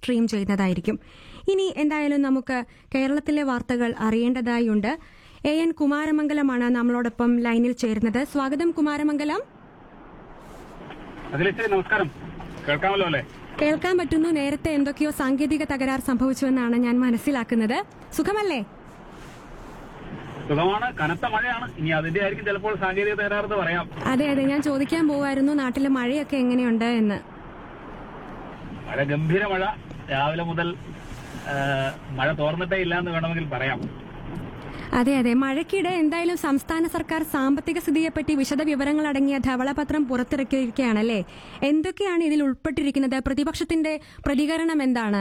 stream ചെയ്യുന്നതായിരിക്കും ഇനി എന്തായാലും നമുക്ക് കേരളത്തിലെ വാർത്തകൾ അറിയേണ്ടതായുണ്ട് എ എൻ കുമാരമംഗലമാണ് നമ്മളോടൊപ്പം ലൈനിൽ ചേരുന്നത് സ്വാഗതം കുമാരമംഗലം അതിലിച്ചിരി നമസ്കാരം കേൾക്കാമല്ലോ അല്ലേ കേൾക്കാൻ പറ്റുന്നു നേരത്തെ എന്തൊക്കെയോ സാങ്കേതിക തകരാർ സംഭവിച്ചുവെന്നാണ് ഞാൻ മനസ്സിലാക്കുന്നത് സുഖമല്ലേ സുഖമാണ് കനത്ത മഴയാണ് ഇനി അതിന്റെ ആയിരിക്കും ചിലപ്പോൾ സാങ്കേതിക തകരാറെന്ന് പറയാം അതെ അതെ ഞാൻ ചോദിക്കാൻ പോവായിരുന്നു നാട്ടിലെ മഴയൊക്കെ എങ്ങനെയുണ്ട് എന്ന് മഴ ഗംഭീര മഴ രാവിലെ മുതൽ ആ, മഴ തോർന്നിട്ടേ ഇല്ല എന്ന് വേണമെങ്കിൽ പറയാം അതെ അതെ മഴയ്ക്കിടെ എന്തായാലും സംസ്ഥാന സർക്കാർ സാമ്പത്തിക സ്ഥിതിയെപ്പറ്റി വിശദ വിവരങ്ങൾ അടങ്ങിയ ധവളപത്രം പുറത്തിറക്കിയിരിക്കുകയാണല്ലേ എന്തൊക്കെയാണ് ഇതിൽ ഉൾപ്പെട്ടിരിക്കുന്നത് പ്രതിപക്ഷത്തിന്റെ പ്രതികരണം എന്താണ്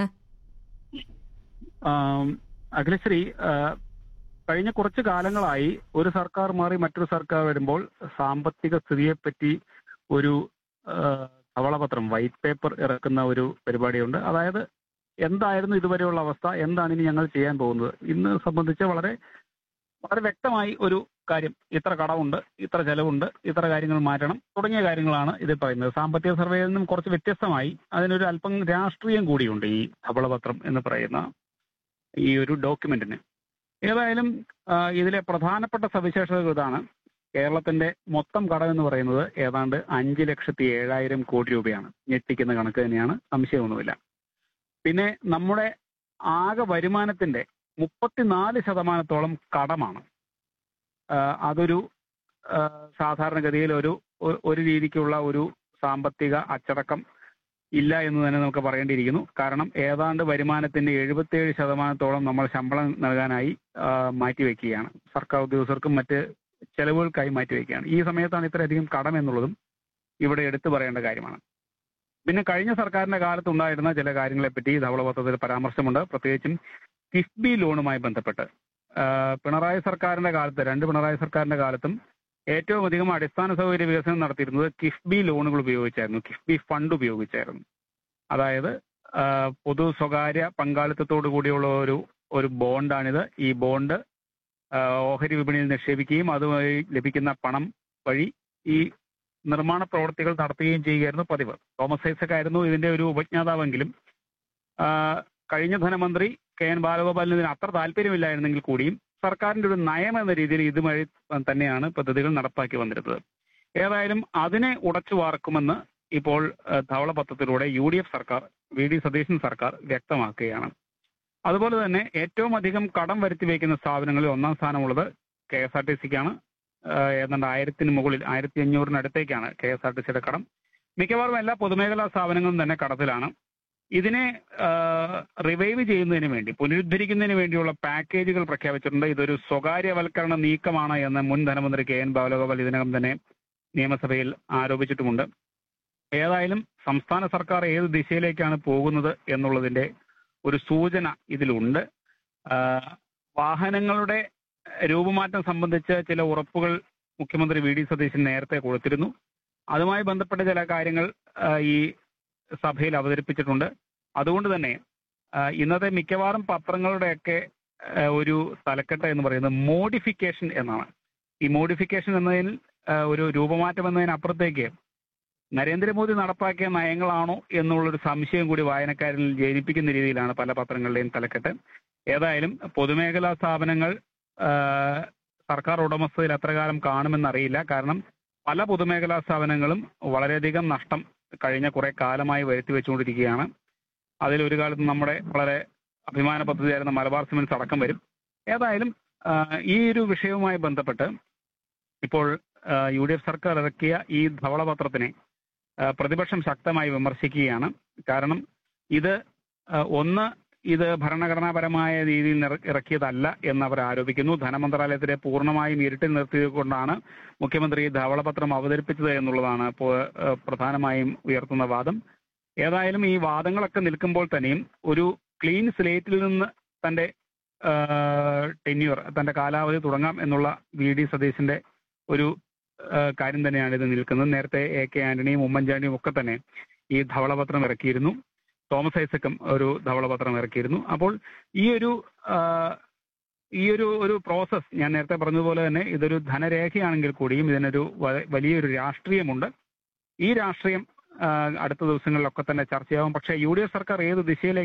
ആം, അഖിലശ്രീ ആ, കഴിഞ്ഞ കുറച്ചു കാലങ്ങളായി ഒരു സർക്കാർ മാറി മറ്റൊരു സർക്കാർ വരുമ്പോൾ സാമ്പത്തിക സ്ഥിതിയെപ്പറ്റി ഒരു ആ, ധവളപത്രം വൈറ്റ് പേപ്പർ ഇറക്കുന്ന ഒരു പരിപാടിയുണ്ട് അതായത് എന്തായിരുന്നു ഇതുവരെയുള്ള അവസ്ഥ എന്താണ് ഇനി ഞങ്ങൾ ചെയ്യാൻ പോകുന്നത് ഇന്ന് സംബന്ധിച്ച് വളരെ വളരെ വ്യക്തമായി ഒരു കാര്യം ഇത്ര കടമുണ്ട് ഇത്ര ചെലവുണ്ട് ഇത്ര കാര്യങ്ങൾ മാറ്റണം തുടങ്ങിയ കാര്യങ്ങളാണ് ഇതിൽ പറയുന്നത് സാമ്പത്തിക സർവേയിൽ നിന്നും കുറച്ച് വ്യത്യസ്തമായി അതിനൊരു അല്പം രാഷ്ട്രീയം കൂടിയുണ്ട് ഈ ധവളപത്രം എന്ന് പറയുന്ന ഈ ഒരു ഡോക്യുമെന്റിന് ഏതായാലും ആ, ഇതിലെ പ്രധാനപ്പെട്ട സവിശേഷതകൾ ഇതാണ് കേരളത്തിന്റെ മൊത്തം കടം എന്ന് പറയുന്നത് ഏതാണ്ട് അഞ്ച് ലക്ഷത്തി ഏഴായിരം കോടി രൂപയാണ് ഞെട്ടിക്കുന്ന കണക്ക് തന്നെയാണ് സംശയമൊന്നുമില്ല പിന്നെ നമ്മുടെ ആകെ വരുമാനത്തിന്റെ മുപ്പത്തിനാല് ശതമാനത്തോളം കടമാണ് ആ, അതൊരു ആ, സാധാരണഗതിയിൽ ഒരു ഒ- ഒരു രീതിക്കുള്ള ഒരു സാമ്പത്തിക അച്ചടക്കം ഇല്ല എന്ന് തന്നെ നമുക്ക് പറയേണ്ടിയിരിക്കുന്നു കാരണം ഏതാണ്ട് വരുമാനത്തിന്റെ എഴുപത്തിയേഴ് ശതമാനത്തോളം നമ്മൾ ശമ്പളം നൽകാനായി ആ, മാറ്റിവെക്കുകയാണ് സർക്കാർ ഉദ്യോഗസ്ഥർക്കും മറ്റ് ചെലവുകൾക്കായി മാറ്റിവെക്കുകയാണ് ഈ സമയത്താണ് ഇത്രയധികം കടം എന്നുള്ളതും ഇവിടെ എടുത്തു പറയേണ്ട കാര്യമാണ് പിന്നെ കഴിഞ്ഞ സർക്കാരിന്റെ കാലത്ത് ഉണ്ടായിരുന്ന ചില കാര്യങ്ങളെപ്പറ്റി ധവളപത്രത്തിൽ പരാമർശമുണ്ട് പ്രത്യേകിച്ചും കിഫ്ബി ലോണുമായി ബന്ധപ്പെട്ട് ആ, പിണറായി സർക്കാരിന്റെ കാലത്ത് രണ്ട് പിണറായി സർക്കാരിന്റെ കാലത്തും ഏറ്റവും അധികം അടിസ്ഥാന സൗകര്യ വികസനം നടത്തിയിരുന്നത് കിഫ്ബി ലോണുകൾ ഉപയോഗിച്ചായിരുന്നു കിഫ്ബി ഫണ്ട് ഉപയോഗിച്ചായിരുന്നു അതായത് ആ, പൊതു സ്വകാര്യ പങ്കാളിത്തത്തോടു കൂടിയുള്ള ഒരു ഒരു ബോണ്ടാണിത് ഈ ബോണ്ട് ആ, ഓഹരി വിപണിയിൽ നിക്ഷേപിക്കുകയും അതുവഴി ലഭിക്കുന്ന പണം വഴി ഈ നിർമ്മാണ പ്രവർത്തികൾ നടത്തുകയും ചെയ്യുകയായിരുന്നു പതിവ് തോമസ് ഐസക് ആയിരുന്നു ഇതിന്റെ ഒരു ഉപജ്ഞാതാവെങ്കിലും ആ, കഴിഞ്ഞ ധനമന്ത്രി കെ എൻ ബാലഗോപാലിന് ഇതിന് അത്ര താല്പര്യമില്ലായിരുന്നെങ്കിൽ കൂടിയും സർക്കാരിന്റെ ഒരു നയം എന്ന രീതിയിൽ ഇതുവഴി തന്നെയാണ് പദ്ധതികൾ നടപ്പാക്കി വന്നിരുന്നത് ഏതായാലും അതിനെ ഉടച്ചു വാർക്കുമെന്ന് ഇപ്പോൾ ആ, ധവളപത്രത്തിലൂടെ യു ഡി എഫ് സർക്കാർ വി ഡി സതീശൻ സർക്കാർ വ്യക്തമാക്കുകയാണ് അതുപോലെ തന്നെ ഏറ്റവും അധികം കടം വരുത്തി വയ്ക്കുന്ന സ്ഥാപനങ്ങളിൽ ഒന്നാം സ്ഥാനമുള്ളത് കെ എസ് ആർ ടി സിക്കാണ് ഏതാണ്ട് ആയിരത്തിന് മുകളിൽ ആയിരത്തി അഞ്ഞൂറിനടുത്തേക്കാണ് കെ എസ് ആർ ടി സിയുടെ കടം മിക്കവാറും എല്ലാ പൊതുമേഖലാ സ്ഥാപനങ്ങളും തന്നെ കടത്തിലാണ് ഇതിനെ റിവൈവ് ചെയ്യുന്നതിന് വേണ്ടി പുനരുദ്ധരിക്കുന്നതിന് വേണ്ടിയുള്ള പാക്കേജുകൾ പ്രഖ്യാപിച്ചിട്ടുണ്ട് ഇതൊരു സ്വകാര്യവൽക്കരണ നീക്കമാണ് എന്ന് മുൻ ധനമന്ത്രി കെ എൻ ബാലഗോപാൽ ഇതിനകം തന്നെ നിയമസഭയിൽ ആരോപിച്ചിട്ടുമുണ്ട് ഏതായാലും സംസ്ഥാന സർക്കാർ ഏത് ദിശയിലേക്കാണ് പോകുന്നത് എന്നുള്ളതിന്റെ ഒരു സൂചന ഇതിലുണ്ട് ആ, വാഹനങ്ങളുടെ രൂപമാറ്റം സംബന്ധിച്ച് ചില ഉറപ്പുകൾ മുഖ്യമന്ത്രി വി ഡി സതീശൻ നേരത്തെ കൊടുത്തിരുന്നു അതുമായി ബന്ധപ്പെട്ട ചില കാര്യങ്ങൾ ആ, ഈ സഭയിൽ അവതരിപ്പിച്ചിട്ടുണ്ട് അതുകൊണ്ട് തന്നെ ആ, ഇന്നത്തെ മിക്കവാറും പത്രങ്ങളുടെയൊക്കെ ആ, ഒരു തലക്കെട്ട് എന്ന് പറയുന്നത് മോഡിഫിക്കേഷൻ എന്നാണ് ഈ മോഡിഫിക്കേഷൻ എന്നതിൽ ആ, ഒരു രൂപമാറ്റം എന്നതിനപ്പുറത്തേക്ക് നരേന്ദ്രമോദി നടപ്പാക്കിയ നയങ്ങളാണോ എന്നുള്ളൊരു സംശയം കൂടി വായനക്കാരിൽ ജനിപ്പിക്കുന്ന രീതിയിലാണ് പല പത്രങ്ങളുടെയും തലക്കെട്ട് ഏതായാലും പൊതുമേഖലാ സ്ഥാപനങ്ങൾ ആ, സർക്കാർ ഉടമസ്ഥതയിൽ എത്ര കാലം കാണുമെന്നറിയില്ല കാരണം പല പൊതുമേഖലാ സ്ഥാപനങ്ങളും വളരെയധികം നഷ്ടം കഴിഞ്ഞ കുറെ കാലമായി വരുത്തി വെച്ചുകൊണ്ടിരിക്കുകയാണ് അതിൽ ഒരു കാലത്ത് നമ്മുടെ വളരെ അഭിമാന പദ്ധതിയായിരുന്ന മലബാർ സിമന്റ്സ് അടക്കം വരും ഏതായാലും ആ, ഈ ഒരു വിഷയവുമായി ബന്ധപ്പെട്ട് ഇപ്പോൾ യു ഡി എഫ് സർക്കാർ ഇറക്കിയ ഈ ധവളപത്രത്തിനെ ആ, പ്രതിപക്ഷം ശക്തമായി വിമർശിക്കുകയാണ് കാരണം ഇത് ആ, ഒന്ന് ഇത് ഭരണഘടനാപരമായ രീതിയിൽ നിറ- ഇറക്കിയതല്ല എന്ന് അവർ ആരോപിക്കുന്നു ധനമന്ത്രാലയത്തിലെ പൂർണ്ണമായും ഇരുട്ടിൽ നിർത്തിക്കൊണ്ടാണ് മുഖ്യമന്ത്രി ഈ ധവളപത്രം അവതരിപ്പിച്ചത് എന്നുള്ളതാണ് ഇപ്പോൾ ആ, പ്രധാനമായും ഉയർത്തുന്ന വാദം ഏതായാലും ഈ വാദങ്ങളൊക്കെ നിൽക്കുമ്പോൾ തന്നെയും ഒരു ക്ലീൻ സ്ലേറ്റിൽ നിന്ന് തന്റെ ടെന്യൂർ തന്റെ കാലാവധി തുടങ്ങാം എന്നുള്ള വി ഡി സതീശന്റെ ഒരു ആ, കാര്യം തന്നെയാണ് ഇത് നിൽക്കുന്നത് നേരത്തെ എ കെ ആന്റണിയും ഉമ്മൻചാണ്ടിയും ഒക്കെ തന്നെ ഈ ധവളപത്രം ഇറക്കിയിരുന്നു തോമസ് ഐസക്കും ഒരു ധവളപത്രം ഇറക്കിയിരുന്നു അപ്പോൾ ഈ ഒരു ആ, ഈ ഒരു ഒരു പ്രോസസ് ഞാൻ നേരത്തെ പറഞ്ഞതുപോലെ തന്നെ ഇതൊരു ധനരേഖയാണെങ്കിൽ കൂടിയും ഇതിനൊരു വ- വലിയൊരു രാഷ്ട്രീയമുണ്ട് ഈ രാഷ്ട്രീയം ആ, അടുത്ത ദിവസങ്ങളിലൊക്കെ തന്നെ ചർച്ചയാവും പക്ഷേ യു ഡി എഫ് സർക്കാർ ഏത് ദിശയിലേക്ക്